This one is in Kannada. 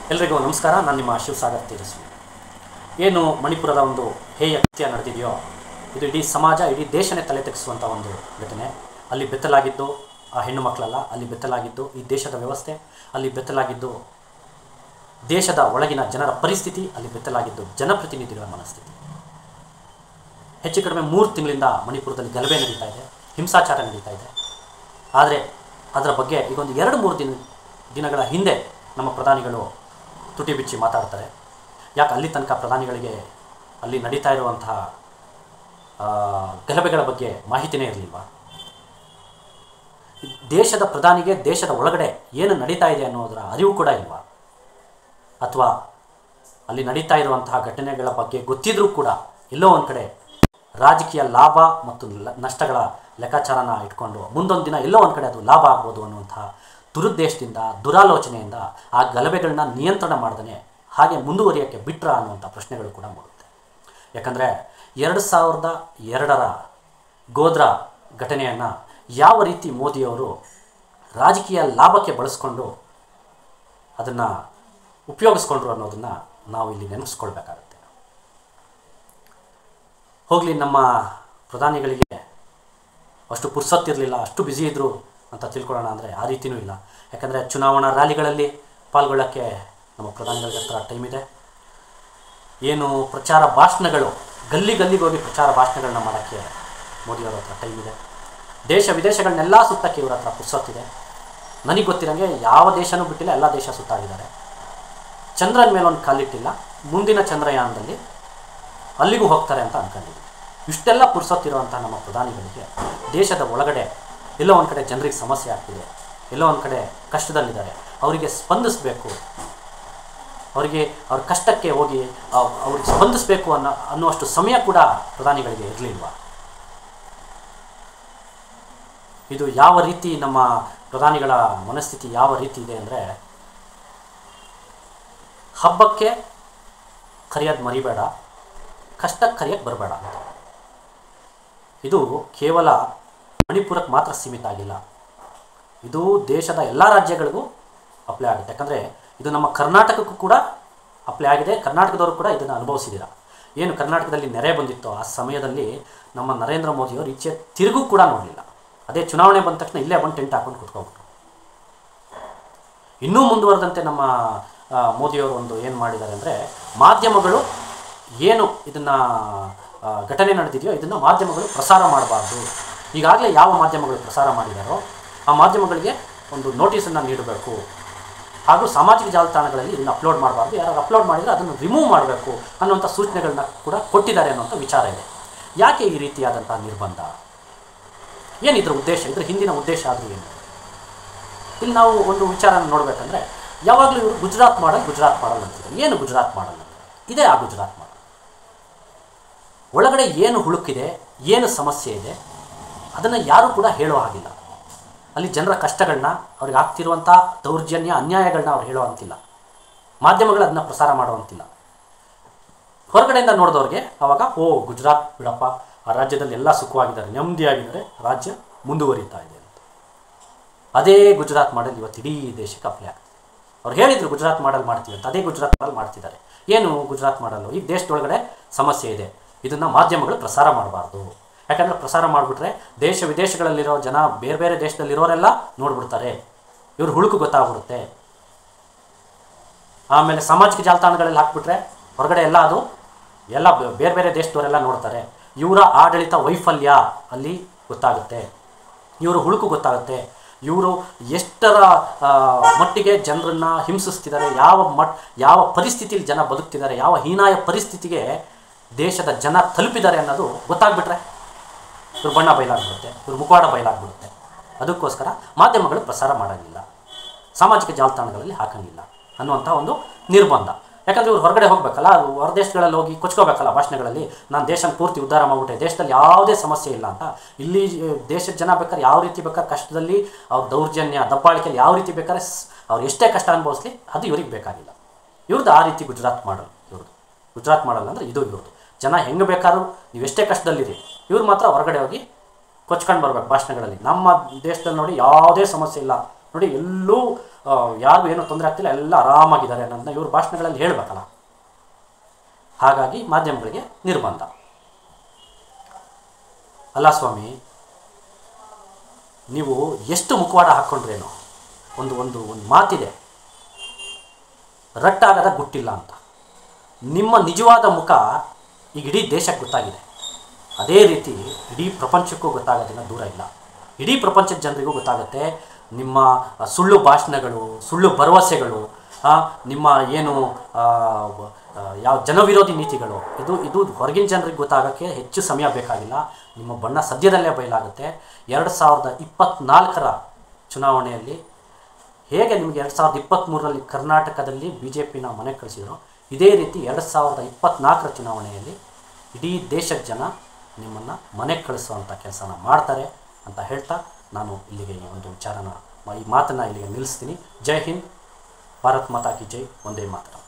ಎಲ್ರಿಗೂ ನಮಸ್ಕಾರ ನಾನು ನಿಮ್ಮ ಶಿವಸಾಗರ್ ತೇಜಸ್ವಿ ಏನು ಮಣಿಪುರದ ಒಂದು ಹೇಯ ಕೃತ್ಯ ನಡೆದಿದೆಯೋ ಇದು ಇಡೀ ಸಮಾಜ ಇಡೀ ದೇಶನೇ ತಲೆ ತೆಗೆಸುವಂಥ ಒಂದು ಘಟನೆ ಅಲ್ಲಿ ಬೆತ್ತಲಾಗಿದ್ದು ಆ ಹೆಣ್ಣು ಮಕ್ಕಳಲ್ಲ ಅಲ್ಲಿ ಬೆತ್ತಲಾಗಿದ್ದು ಈ ದೇಶದ ವ್ಯವಸ್ಥೆ ಅಲ್ಲಿ ಬೆತ್ತಲಾಗಿದ್ದು ದೇಶದ ಒಳಗಿನ ಜನರ ಪರಿಸ್ಥಿತಿ ಅಲ್ಲಿ ಬೆತ್ತಲಾಗಿದ್ದು ಜನಪ್ರತಿನಿಧಿಗಳ ಮನಸ್ಥಿತಿ ಹೆಚ್ಚು ಕಡಿಮೆ ಮೂರು ತಿಂಗಳಿಂದ ಮಣಿಪುರದಲ್ಲಿ ಗಲಭೆ ನಡೀತಾ ಇದೆ ಹಿಂಸಾಚಾರ ನಡೀತಾ ಇದೆ ಆದರೆ ಅದರ ಬಗ್ಗೆ ಈಗೊಂದು ಎರಡು ಮೂರು ದಿನ ದಿನಗಳ ಹಿಂದೆ ನಮ್ಮ ಪ್ರಧಾನಿಗಳು ತುಟಿ ಬಿಚ್ಚಿ ಮಾತಾಡ್ತಾರೆ ಯಾಕೆ ಅಲ್ಲಿ ತನಕ ಪ್ರಧಾನಿಗಳಿಗೆ ಅಲ್ಲಿ ನಡೀತಾ ಇರುವಂತಹ ಆ, ಗಲಭೆಗಳ ಬಗ್ಗೆ ಮಾಹಿತಿನೇ ಇರಲಿಲ್ವಾ ದೇಶದ ಪ್ರಧಾನಿಗೆ ದೇಶದ ಒಳಗಡೆ ಏನು ನಡೀತಾ ಇದೆ ಅನ್ನೋದರ ಅರಿವು ಕೂಡ ಇಲ್ವಾ ಅಥವಾ ಅಲ್ಲಿ ನಡೀತಾ ಇರುವಂತಹ ಘಟನೆಗಳ ಬಗ್ಗೆ ಗೊತ್ತಿದ್ರೂ ಕೂಡ ಎಲ್ಲೋ ಒಂದು ಕಡೆ ರಾಜಕೀಯ ಲಾಭ ಮತ್ತು ಲ- ನಷ್ಟಗಳ ಲೆಕ್ಕಾಚಾರನ ಇಟ್ಕೊಂಡು ಮುಂದೊಂದು ದಿನ ಎಲ್ಲೋ ಒಂದು ಕಡೆ ಅದು ಲಾಭ ಆಗ್ಬೋದು ಅನ್ನುವಂತಹ ದುರುದ್ದೇಶದಿಂದ ದುರಾಲೋಚನೆಯಿಂದ ಆ ಗಲಭೆಗಳನ್ನ ನಿಯಂತ್ರಣ ಮಾಡ್ದೇ ಹಾಗೆ ಮುಂದುವರಿಯೋಕ್ಕೆ ಬಿಟ್ರ ಅನ್ನುವಂಥ ಪ್ರಶ್ನೆಗಳು ಕೂಡ ಮೂಡುತ್ತೆ ಯಾಕಂದರೆ ಎರಡು ಸಾವಿರದ ಎರಡರ ಗೋಧ್ರಾ ಘಟನೆಯನ್ನು ಯಾವ ರೀತಿ ಮೋದಿಯವರು ರಾಜಕೀಯ ಲಾಭಕ್ಕೆ ಬಳಸ್ಕೊಂಡು ಅದನ್ನು ಉಪಯೋಗಿಸ್ಕೊಂಡ್ರು ಅನ್ನೋದನ್ನು ನಾವು ಇಲ್ಲಿ ನೆನಪಿಸ್ಕೊಳ್ಬೇಕಾಗತ್ತೆ ಹೋಗಲಿ ನಮ್ಮ ಪ್ರಧಾನಿಗಳಿಗೆ ಅಷ್ಟು ಪುರ್ಸೊತ್ತಿರಲಿಲ್ಲ ಅಷ್ಟು ಬ್ಯುಸಿ ಇದ್ದರು ಅಂತ ತಿಳ್ಕೊಳ್ಳೋಣ ಅಂದರೆ ಆ ರೀತಿಯೂ ಇಲ್ಲ ಯಾಕಂದರೆ ಚುನಾವಣಾ ರ್ಯಾಲಿಗಳಲ್ಲಿ ಪಾಲ್ಗೊಳ್ಳೋಕ್ಕೆ ನಮ್ಮ ಪ್ರಧಾನಿಗಳಿಗೆ ಹತ್ರ ಟೈಮ್ ಇದೆ ಏನು ಪ್ರಚಾರ ಭಾಷಣಗಳು ಗಲ್ಲಿ ಗಲ್ಲಿಗೆ ಹೋಗಿ ಪ್ರಚಾರ ಭಾಷಣಗಳನ್ನ ಮಾಡೋಕ್ಕೆ ಮೋದಿಯವರ ಹತ್ರ ಟೈಮ್ ಇದೆ ದೇಶ ವಿದೇಶಗಳನ್ನೆಲ್ಲ ಸುತ್ತಕ್ಕೆ ಇವ್ರ ಹತ್ರ ಪುರ್ಸೊತ್ತಿದೆ ನನಗೆ ಗೊತ್ತಿರೋಂಗೆ ಯಾವ ದೇಶನೂ ಬಿಟ್ಟಿಲ್ಲ ಎಲ್ಲ ದೇಶ ಸುತ್ತಾಗಿದ್ದಾರೆ ಚಂದ್ರನ ಮೇಲೆ ಒಂದು ಕಾಲಿಟ್ಟಿಲ್ಲ ಮುಂದಿನ ಚಂದ್ರಯಾನದಲ್ಲಿ ಅಲ್ಲಿಗೂ ಹೋಗ್ತಾರೆ ಅಂತ ಅನ್ಕೊಂಡಿದ್ವಿ ಇಷ್ಟೆಲ್ಲ ಪುರ್ಸೊತ್ತಿರುವಂಥ ನಮ್ಮ ಪ್ರಧಾನಿಗಳಿಗೆ ದೇಶದ ಒಳಗಡೆ ಎಲ್ಲೋ ಒಂದು ಕಡೆ ಜನರಿಗೆ ಸಮಸ್ಯೆ ಆಗ್ತಿದೆ ಎಲ್ಲೋ ಒಂದು ಕಡೆ ಕಷ್ಟದಲ್ಲಿದ್ದಾರೆ ಅವರಿಗೆ ಸ್ಪಂದಿಸಬೇಕು ಅವರಿಗೆ ಅವ್ರ ಕಷ್ಟಕ್ಕೆ ಹೋಗಿ ಅವ್- ಅವ್ರಿಗೆ ಸ್ಪಂದಿಸಬೇಕು ಅನ್ನೋ ಅನ್ನುವಷ್ಟು ಸಮಯ ಕೂಡ ಪ್ರಧಾನಿಗಳಿಗೆ ಇರಲಿಲ್ವ ಇದು ಯಾವ ರೀತಿ ನಮ್ಮ ಪ್ರಧಾನಿಗಳ ಮನಸ್ಥಿತಿ ಯಾವ ರೀತಿ ಇದೆ ಅಂದರೆ ಹಬ್ಬಕ್ಕೆ ಕರೆಯೋದು ಮರಿಬೇಡ ಕಷ್ಟಕ್ಕೆ ಕರೆಯೋಕ್ಕೆ ಬರಬೇಡ ಅಂತ ಇದು ಕೇವಲ ಮಣಿಪುರಕ್ಕೆ ಮಾತ್ರ ಸೀಮಿತ ಆಗಿಲ್ಲ ಇದು ದೇಶದ ಎಲ್ಲ ರಾಜ್ಯಗಳಿಗೂ ಅಪ್ಲೈ ಆಗುತ್ತೆ ಯಾಕಂದರೆ ಇದು ನಮ್ಮ ಕರ್ನಾಟಕಕ್ಕೂ ಕೂಡ ಅಪ್ಲೈ ಆಗಿದೆ ಕರ್ನಾಟಕದವರು ಕೂಡ ಇದನ್ನು ಅನುಭವಿಸಿದ್ದೀರ ಏನು ಕರ್ನಾಟಕದಲ್ಲಿ ನೆರೆ ಬಂದಿತ್ತೋ ಆ ಸಮಯದಲ್ಲಿ ನಮ್ಮ ನರೇಂದ್ರ ಮೋದಿಯವರು ಈಚೆ ತಿರುಗೂ ಕೂಡ ನೋಡಲಿಲ್ಲ ಅದೇ ಚುನಾವಣೆ ಬಂದ ತಕ್ಷಣ ಇಲ್ಲೇ ಬಂದು ಟೆಂಟ್ ಹಾಕೊಂಡು ಕುತ್ಕೊಬಿಟ್ರು ಇನ್ನೂ ಮುಂದುವರೆದಂತೆ ನಮ್ಮ ಆ, ಮೋದಿಯವರು ಒಂದು ಏನು ಮಾಡಿದ್ದಾರೆ ಅಂದರೆ ಮಾಧ್ಯಮಗಳು ಏನು ಇದನ್ನು ಘಟನೆ ನಡೆದಿದೆಯೋ ಇದನ್ನು ಮಾಧ್ಯಮಗಳು ಪ್ರಸಾರ ಮಾಡಬಾರ್ದು ಈಗಾಗಲೇ ಯಾವ ಮಾಧ್ಯಮಗಳು ಪ್ರಸಾರ ಮಾಡಿದಾರೋ ಆ ಮಾಧ್ಯಮಗಳಿಗೆ ಒಂದು ನೋಟಿಸನ್ನು ನೀಡಬೇಕು ಹಾಗೂ ಸಾಮಾಜಿಕ ಜಾಲತಾಣಗಳಲ್ಲಿ ಇದನ್ನು ಅಪ್ಲೋಡ್ ಮಾಡಬಾರ್ದು ಯಾರು ಅಪ್ಲೋಡ್ ಮಾಡಿದರೆ ಅದನ್ನು ರಿಮೂವ್ ಮಾಡಬೇಕು ಅನ್ನುವಂಥ ಸೂಚನೆಗಳನ್ನ ಕೂಡ ಕೊಟ್ಟಿದ್ದಾರೆ ಅನ್ನುವಂಥ ವಿಚಾರ ಇದೆ ಯಾಕೆ ಈ ರೀತಿಯಾದಂತಹ ನಿರ್ಬಂಧ ಏನಿದ್ರ ಉದ್ದೇಶ ಇದ್ರ ಹಿಂದಿನ ಉದ್ದೇಶ ಆದರೂ ಏನು ಇಲ್ಲಿ ನಾವು ಒಂದು ವಿಚಾರನ ನೋಡಬೇಕಂದ್ರೆ ಯಾವಾಗಲೂ ಇವರು ಗುಜರಾತ್ ಮಾಡಲ್ ಗುಜರಾತ್ ಮಾಡಲ್ ಅಂತಿದ್ದಾರೆ ಏನು ಗುಜರಾತ್ ಮಾಡಲ್ ಅಂತ ಇದೇ ಆ ಗುಜರಾತ್ ಮಾಡಲ್ ಒಳಗಡೆ ಏನು ಹುಳುಕಿದೆ ಏನು ಸಮಸ್ಯೆ ಇದೆ ಅದನ್ನು ಯಾರೂ ಕೂಡ ಹೇಳೋ ಹಾಗಿಲ್ಲ ಅಲ್ಲಿ ಜನರ ಕಷ್ಟಗಳನ್ನ ಅವ್ರಿಗೆ ಆಗ್ತಿರುವಂಥ ದೌರ್ಜನ್ಯ ಅನ್ಯಾಯಗಳನ್ನ ಅವ್ರು ಹೇಳೋ ಅಂತಿಲ್ಲ ಮಾಧ್ಯಮಗಳು ಅದನ್ನ ಪ್ರಸಾರ ಮಾಡುವಂತಿಲ್ಲ ಹೊರಗಡೆಯಿಂದ ನೋಡಿದವ್ರಿಗೆ ಅವಾಗ ಓ ಗುಜರಾತ್ ಬಿಡಪ್ಪ ಆ ರಾಜ್ಯದಲ್ಲಿ ಎಲ್ಲ ಸುಖವಾಗಿದ್ದಾರೆ ನೆಮ್ಮದಿಯಾಗಿದ್ದಾರೆ ರಾಜ್ಯ ಮುಂದುವರಿತಾ ಇದೆ ಅಂತ ಅದೇ ಗುಜರಾತ್ ಮಾಡಲ್ ಇವತ್ತು ಇಡೀ ದೇಶಕ್ಕೆ ಅಪ್ಲೈ ಆಗ್ತದೆ ಅವ್ರು ಹೇಳಿದ್ರು ಗುಜರಾತ್ ಮಾಡಲ್ ಮಾಡ್ತೀವಿ ಅಂತ ಅದೇ ಗುಜರಾತ್ ಮಾಡಲ್ ಮಾಡ್ತಿದ್ದಾರೆ ಏನು ಗುಜರಾತ್ ಮಾಡಲು ಈಗ ದೇಶದೊಳಗಡೆ ಸಮಸ್ಯೆ ಇದೆ ಇದನ್ನು ಮಾಧ್ಯಮಗಳು ಪ್ರಸಾರ ಮಾಡಬಾರ್ದು ಯಾಕಂದರೆ ಪ್ರಸಾರ ಮಾಡಿಬಿಟ್ರೆ ದೇಶ ವಿದೇಶಗಳಲ್ಲಿರೋ ಜನ ಬೇರೆ ಬೇರೆ ದೇಶದಲ್ಲಿರೋರೆಲ್ಲ ನೋಡ್ಬಿಡ್ತಾರೆ ಇವ್ರ ಹುಳುಕು ಗೊತ್ತಾಗ್ಬಿಡುತ್ತೆ ಆಮೇಲೆ ಸಾಮಾಜಿಕ ಜಾಲತಾಣಗಳಲ್ಲಿ ಹಾಕ್ಬಿಟ್ರೆ ಹೊರಗಡೆ ಎಲ್ಲ ಅದು ಎಲ್ಲ ಬೆ- ಬೇರೆ ಬೇರೆ ದೇಶದವರೆಲ್ಲ ನೋಡ್ತಾರೆ ಇವರ ಆಡಳಿತ ವೈಫಲ್ಯ ಅಲ್ಲಿ ಗೊತ್ತಾಗುತ್ತೆ ಇವರು ಹುಳುಕು ಗೊತ್ತಾಗುತ್ತೆ ಇವರು ಎಷ್ಟರ ಆ, ಮಟ್ಟಿಗೆ ಜನರನ್ನ ಹಿಂಸಿಸ್ತಿದ್ದಾರೆ ಯಾವ ಮಟ್ ಯಾವ ಪರಿಸ್ಥಿತಿಯಲ್ಲಿ ಜನ ಬದುಕ್ತಿದ್ದಾರೆ ಯಾವ ಹೀನಾಯ ಪರಿಸ್ಥಿತಿಗೆ ದೇಶದ ಜನ ತಲುಪಿದ್ದಾರೆ ಅನ್ನೋದು ಗೊತ್ತಾಗ್ಬಿಟ್ರೆ ಇವ್ರ ಬಣ್ಣ ಬಯಲಾಗ್ಬಿಡುತ್ತೆ ಇವ್ರ ಮುಖವಾಡ ಬಯಲಾಗ್ಬಿಡುತ್ತೆ ಅದಕ್ಕೋಸ್ಕರ ಮಾಧ್ಯಮಗಳು ಪ್ರಸಾರ ಮಾಡೋಂಗಿಲ್ಲ ಸಾಮಾಜಿಕ ಜಾಲತಾಣಗಳಲ್ಲಿ ಹಾಕಂಗಿಲ್ಲ ಅನ್ನುವಂಥ ಒಂದು ನಿರ್ಬಂಧ ಯಾಕಂದರೆ ಇವ್ರು ಹೊರಗಡೆ ಹೋಗಬೇಕಲ್ಲ ಅದು ಹೊರ ದೇಶಗಳಲ್ಲಿ ಹೋಗಿ ಕೊಚ್ಕೋಬೇಕಲ್ಲ ಭಾಷಣಗಳಲ್ಲಿ ನಾನು ದೇಶನ ಪೂರ್ತಿ ಉದ್ಧಾರ ಮಾಡಿಬಿಟ್ಟೆ ದೇಶದಲ್ಲಿ ಯಾವುದೇ ಸಮಸ್ಯೆ ಇಲ್ಲ ಅಂತ ಇಲ್ಲಿ ಆ, ದೇಶದ ಜನ ಬೇಕಾದ್ರೆ ಯಾವ ರೀತಿ ಬೇಕಾದ್ರೆ ಕಷ್ಟದಲ್ಲಿ ಅವ್ರ ದೌರ್ಜನ್ಯ ದಬ್ಬಾಳಿಕೆಯಲ್ಲಿ ಯಾವ ರೀತಿ ಬೇಕಾದ್ರೆ ಸ್- ಅವ್ರು ಎಷ್ಟೇ ಕಷ್ಟ ಅನುಭವಿಸ್ಲಿ ಅದು ಇವ್ರಿಗೆ ಬೇಕಾಗಿಲ್ಲ ಇವ್ರದ್ದು ಆ ರೀತಿ ಗುಜರಾತ್ ಮಾಡಲ್ ಇವ್ರದ್ದು ಗುಜರಾತ್ ಮಾಡಲ್ ಅಂದರೆ ಇದು ಇವ್ರದ್ದು ಜನ ಹೆಂಗೆ ಬೇಕಾದ್ರೂ ನೀವು ಎಷ್ಟೇ ಕಷ್ಟದಲ್ಲಿರಿ ಇವ್ರು ಮಾತ್ರ ಹೊರಗಡೆ ಹೋಗಿ ಕೊಚ್ಕೊಂಡು ಬರ್ಬೇಕು ಭಾಷಣಗಳಲ್ಲಿ ನಮ್ಮ ದೇಶದಲ್ಲಿ ನೋಡಿ ಯಾವುದೇ ಸಮಸ್ಯೆ ಇಲ್ಲ ನೋಡಿ ಎಲ್ಲೂ ಆ, ಯಾರಿಗೂ ಏನೂ ತೊಂದರೆ ಆಗ್ತಿಲ್ಲ ಎಲ್ಲ ಆರಾಮಾಗಿದ್ದಾರೆ ಅನ್ನೋದನ್ನ ಇವ್ರ ಭಾಷಣಗಳಲ್ಲಿ ಹೇಳಬೇಕಲ್ಲ ಹಾಗಾಗಿ ಮಾಧ್ಯಮಗಳಿಗೆ ನಿರ್ಬಂಧ ಅಲ್ಲ ಸ್ವಾಮಿ ನೀವು ಎಷ್ಟು ಮುಖವಾಡ ಹಾಕ್ಕೊಂಡ್ರೇನು ಒಂದು ಒಂದು ಒಂದು ಮಾತಿದೆ ರಟ್ಟಾಗದ ಗುಟ್ಟಿಲ್ಲ ಅಂತ ನಿಮ್ಮ ನಿಜವಾದ ಮುಖ ಈಗ ಇಡೀ ದೇಶಕ್ಕೆ ಗೊತ್ತಾಗಿದೆ ಅದೇ ರೀತಿ ಇಡೀ ಪ್ರಪಂಚಕ್ಕೂ ಗೊತ್ತಾಗೋದಿಲ್ಲ ದೂರ ಇಲ್ಲ ಇಡೀ ಪ್ರಪಂಚದ ಜನರಿಗೂ ಗೊತ್ತಾಗುತ್ತೆ ನಿಮ್ಮ ಆ, ಸುಳ್ಳು ಭಾಷಣಗಳು ಸುಳ್ಳು ಭರವಸೆಗಳು ಆ, ನಿಮ್ಮ ಏನು ಆ, ವ- ಆ, ಯಾವ ಜನವಿರೋಧಿ ನೀತಿಗಳು ಇದು ಇದು ಹೊರಗಿನ ಜನರಿಗೆ ಗೊತ್ತಾಗೋಕ್ಕೆ ಹೆಚ್ಚು ಸಮಯ ಬೇಕಾಗಿಲ್ಲ ನಿಮ್ಮ ಬಣ್ಣ ಸದ್ಯದಲ್ಲೇ ಬಯಲಾಗುತ್ತೆ ಎರಡು ಸಾವಿರದ ಇಪ್ಪತ್ತ್ನಾಲ್ಕರ ಚುನಾವಣೆಯಲ್ಲಿ ಹೇಗೆ ನಿಮಗೆ ಎರಡು ಸಾವಿರದ ಇಪ್ಪತ್ತ್ಮೂರರಲ್ಲಿ ಕರ್ನಾಟಕದಲ್ಲಿ ಬಿ ಜೆ ಪಿನ ಮನೆ ಕಳಿಸಿದ್ರು ಇದೇ ರೀತಿ ಎರಡು ಸಾವಿರದ ಇಪ್ಪತ್ತ್ನಾಲ್ಕರ ಚುನಾವಣೆಯಲ್ಲಿ ಇಡೀ ದೇಶದ ಜನ ನಿಮ್ಮನ್ನು ಮನೆಗೆ ಕಳಿಸುವಂಥ ಕೆಲಸನ ಮಾಡ್ತಾರೆ ಅಂತ ಹೇಳ್ತಾ ನಾನು ಇಲ್ಲಿಗೆ ಈ ಒಂದು ವಿಚಾರನ ಈ ಮಾತನ್ನು ಇಲ್ಲಿಗೆ ನಿಲ್ಲಿಸ್ತೀನಿ ಜೈ ಹಿಂದ್ ಭಾರತ್ ಮಾತಾ ಕಿ ಜೈ ಒಂದೇ ಮಾತ್ರ